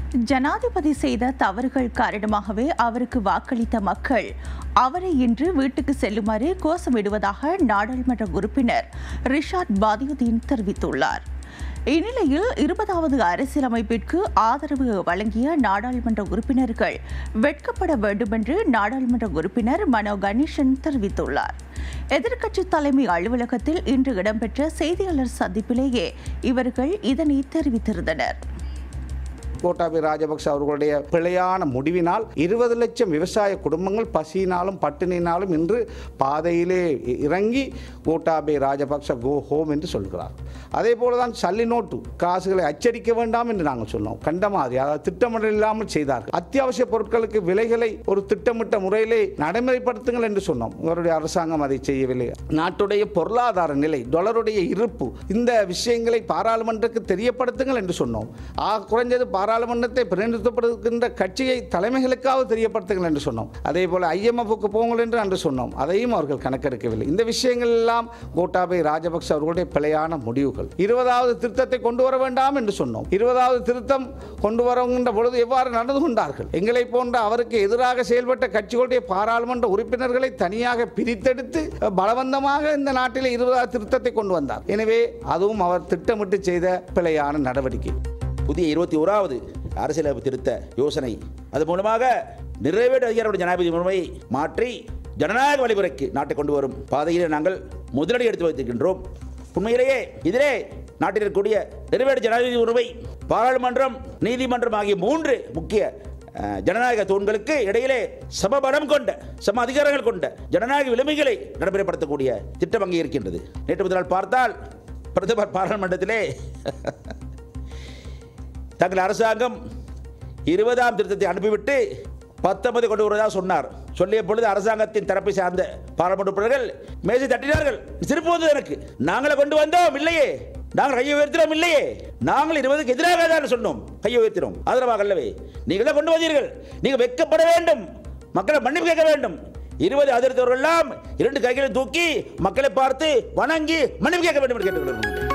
ஜனாதிபதி செய்த தவறுகள் காரணமாகவே அவருக்கு வாக்களித்த மக்கள் அவரை இன்று வீட்டுக்கு செல்லுமாறு கோஷமிடுவதாக நாடாளுமன்ற உறுப்பினர் ரிஷாட் பாதியுதீன் தெரிவித்துள்ளார் இந்நிலையில் இருபதாவது அரசியலமைப்பிற்கு ஆதரவு வழங்கிய நாடாளுமன்ற உறுப்பினர்கள் வெட்கப்பட வேண்டுமென்று நாடாளுமன்ற உறுப்பினர் மனோ கணேசன் தெரிவித்துள்ளார் எதிர்க்கட்சி தலைமை அலுவலகத்தில் இன்று இடம்பெற்ற செய்தியாளர் சந்திப்பிலேயே இவர்கள் இதனை தெரிவித்திருந்தனர் கோட்டாபய ராஜபக்ச அவர்களுடைய பிழையான முடிவினால் இருபது லட்சம் விவசாய குடும்பங்கள் பசியினாலும் பட்டினியினாலும் இன்று பாதையிலே இறங்கி கோட்டாபய ராஜபக்ச கோ ஹோம் என்று சொல்கிறார் அதே போல தான் சல்லி நோட்டு காசுகளை அச்சடிக்க வேண்டாம் என்று நாங்கள் சொன்னோம் கண்ட மாதிரி அதாவது திட்டமிடல் இல்லாமல் செய்தார்கள் அத்தியாவசிய பொருட்களுக்கு விலைகளை ஒரு திட்டமிட்ட முறையிலே நடைமுறைப்படுத்துங்கள் என்று சொன்னோம் இவருடைய அரசாங்கம் அதை செய்யவில்லை நாட்டுடைய பொருளாதார நிலை டாலருடைய இருப்பு இந்த விஷயங்களை பாராளுமன்றத்துக்கு தெரியப்படுத்துங்கள் என்று சொன்னோம் ஆ குறைஞ்சது பாராளுமன்றத்தை பிரதிநிதித்துவப்படுகின்ற கட்சியை தலைமைகளுக்காக தெரியப்படுத்துங்கள் என்று சொன்னோம் அதே போல ஐஎம்எஃப்க்கு போங்கள் என்று அன்று சொன்னோம் அதையும் அவர்கள் கணக்கெடுக்கவில்லை இந்த விஷயங்கள் எல்லாம் கோட்டாபய ராஜபக்ச அவர்களுடைய பிழையான முடிவுகள் இருபதாவது திருத்தத்தை கொண்டு வர வேண்டாம் என்று சொன்னோம் இருபதாவது திருத்தம் கொண்டு வருகின்ற பொழுது எவ்வாறு நடந்து கொண்டார்கள் எங்களை போன்ற அவருக்கு எதிராக செயல்பட்ட கட்சிகளுடைய பாராளுமன்ற உறுப்பினர்களை தனியாக பிரித்தெடுத்து பலவந்தமாக இந்த நாட்டில் இருபதாவது திருத்தத்தை கொண்டு வந்தார் எனவே அதுவும் அவர் திட்டமிட்டு செய்த பிழையான நடவடிக்கை புதிய இருபத்தி ஓராவது அரசியலமைப்பு திருத்த யோசனை அது மூலமாக நிறைவேற்று அதிகாரமுடைய ஜனாதிபதி முறையை மாற்றி ஜனநாயக வழிமுறைக்கு நாட்டை கொண்டு வரும் பாதையிலே நாங்கள் முதலடி எடுத்து வைத்திருக்கின்றோம் உண்மையிலேயே இதிலே நாட்டில் இருக்கக்கூடிய நிறைவேற்று ஜனாதிபதி உரிமை பாராளுமன்றம் நீதிமன்றம் ஆகிய மூன்று முக்கிய அஹ், ஜனநாயக தூண்களுக்கு இடையிலே சமபலம் கொண்ட சம அதிகாரங்கள் கொண்ட ஜனநாயக விளிமைகளை நடைமுறைப்படுத்தக்கூடிய திட்டம் அங்கே இருக்கின்றது நேற்று முதல் பார்த்தால் பிரதமர் பாராளுமன்றத்திலே தங்கள் அரசாங்கம் இருபதாம் திருத்தத்தை அனுப்பிவிட்டு பத்தொன்பது கொண்டு வருவதாக சொன்னார் சொல்லிய பொழுது அரசாங்கத்தின் தரப்பை சார்ந்த பாராளுமன்ற உறுப்பினர்கள் மேசை தட்டினார்கள் சிரிப்பு வந்தது எனக்கு நாங்களே கொண்டு வந்தோம் இல்லையே நாங்கள் கையை உயர்த்தினோம் இல்லையே நாங்கள் இருபதுக்கு எதிராக தான் சொன்னோம் கையை உயர்த்தினோம் ஆதரவாக அல்லவே நீங்கள் தான் கொண்டு வந்தீர்கள் நீங்கள் வெட்கப்பட வேண்டும் மக்களை மன்னிப்பு கேட்க வேண்டும் இருபது அதிர்த்தவர்கள் எல்லாம் இரண்டு கைகளை தூக்கி மக்களை பார்த்து வணங்கி மன்னிப்பு கேட்க வேண்டும் என்று கேட்டுக்கொள்கிறோம்